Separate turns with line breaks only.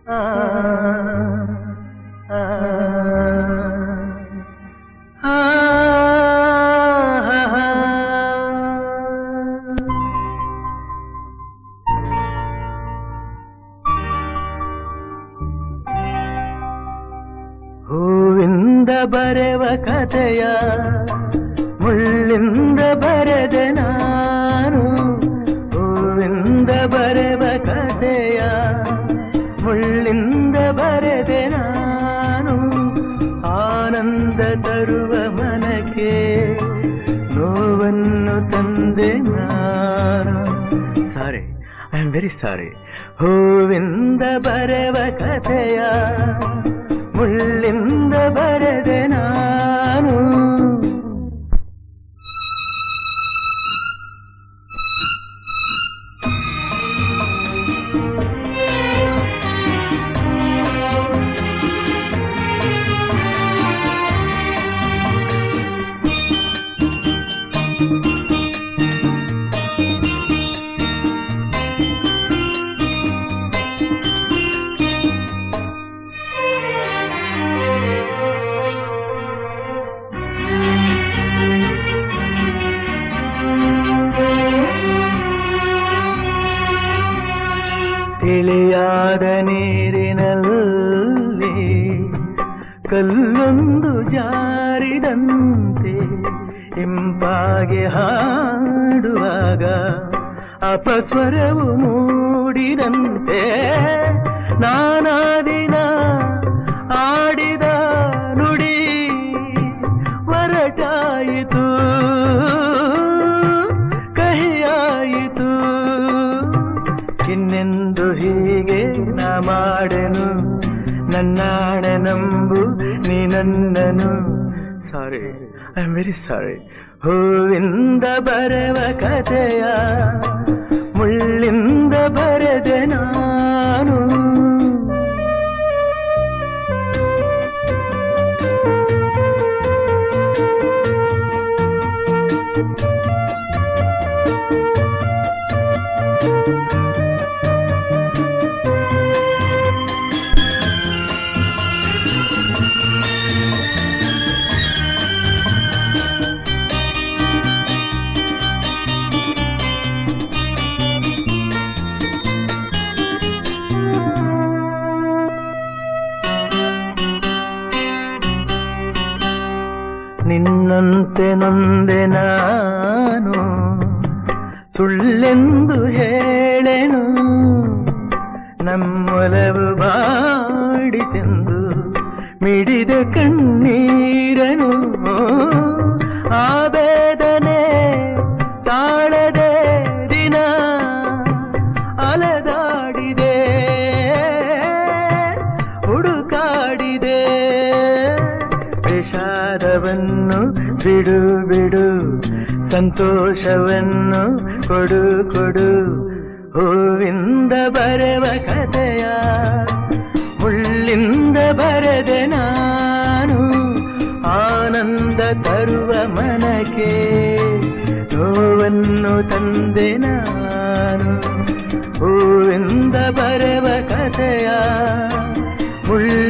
ಆ, ಆ, ಆ, ಹೂವಿಂದ ಬರೆವ ಕಥೆಯ ಮುಳ್ಳಿಂದ ಬರೆದೆ ನಾನು ಹೂವಿಂದ ಬರೆವ ಕಥೆಯ ಮುಳ್ಳಿಂದ ಬರೆದೆ ನಾನು ಆನಂದ ತರುವ ಮನಕ್ಕೆ ನೋವನ್ನು ತಂದೆ ನಾನು sorry I am very sorry ಹೂವಿಂದ ಬರೆವ ಕಥೆಯ ಮುಳ್ಳಿಂದ ಬರೆದೆ ನಾನು ತಿಳಿಯಾದ ನೀರಿನಲ್ಲಿ ಕಲ್ಲೊಂದು ಜಾರಿದಂತೆ ಇಂಪಾಗೆ ಹಾಡುವಾಗ ಅಪಸ್ವರವು ಮೂಡಿದಂತೆ ನಾನಾ ದಿನ ಆಡಿದ ನುಡಿ ಹೊರಟಾಯಿತು ಕಹಿಯಾಯಿತು ಇನ್ನೆಂದು ಹೀಗೆ ನಾ ಮಾಡೆನು ನನ್ನಾಣೆ ನಂಬು ನೀ ನನ್ನನು sorry I am very sorry ಹೂವಿಂದ ಬರೆವ ಕಥೆಯ ಮುಳ್ಳಿಂದ ಬರೆದೆ ನಾನು ನಿನ್ನಂತೆ ನೊಂದೆ ನಾನು ಸುಳ್ಳೆಂದು ಹೇಳೆನು ನಮ್ಮೊಲವು ಬಾಡಿತೆಂದು ಮಿಡಿದ ಕಣ್ಣೀರನು ಆ ಬೇದನೆ ತಾಳದೆ ದಿನ ಅಲೆದಾಡಿದೆ ಹುಡುಕಾಡಿದೆ ವಿಷಾದವನ್ನು ಬಿಡು ಬಿಡು ಸಂತೋಷವನ್ನು ಕೊಡು ಕೊಡು ಹೂವಿಂದ ಬರೆವ ಕಥೆಯ ಮುಳ್ಳಿಂದ ಬರೆದೆ ನಾನು ಆನಂದ ತರುವ ಮನಕ್ಕೆ ನೋವನ್ನು ತಂದೆ ನಾನು ಹೂವಿಂದ ಬರೆವ ಕಥೆಯ ಮುಳ್ಳ